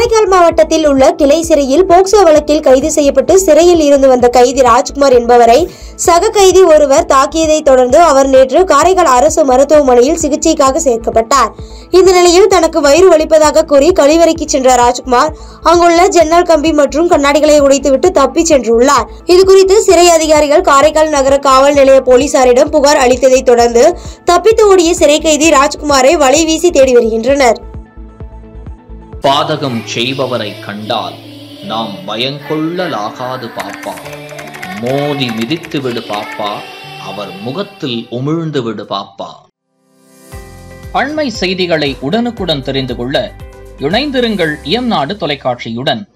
காரைக்கால் மாவட்டத்தில் உள்ள கிளை சிறையில் போக்சோ வழக்கில் கைது செய்யப்பட்டு சிறையில் இருந்து வந்த கைதி ராஜ்குமார் என்பவரை சக கைதி ஒருவர் தாக்கியதை தொடர்ந்து அவர் நேற்று காரைக்கால் அரசு மருத்துவமனையில் சிகிச்சைக்காக சேர்க்கப்பட்டார் இந்த நிலையில் தனக்கு வயிறு வலிப்பதாக கூறி கழிவறைக்கு சென்ற ராஜ்குமார் அங்குள்ள ஜன்னல் கம்பி மற்றும் கண்ணாடிகளை உடைத்துவிட்டு தப்பி சென்றுள்ளார் இதுகுறித்து சிறை அதிகாரிகள் காரைக்கால் நகர காவல் நிலைய போலீசாரிடம் புகார் அளித்ததை தொடர்ந்து தப்பித்து ஓடிய சிறை கைதி ராஜ்குமாரை வலை வீசி தேடி வருகின்றனர் பாதகம் செய்பவரை கண்டால் நாம் பயங்கொள்ளலாகாது பாப்பா மோதி மிதித்து விடு பாப்பா அவர் முகத்தில் உமிழ்ந்து விடு பாப்பா அண்மை செய்திகளை உடனுக்குடன் தெரிந்து கொள்ள இணைந்திருங்கள் இயம்நாடு தொலைக்காட்சியுடன்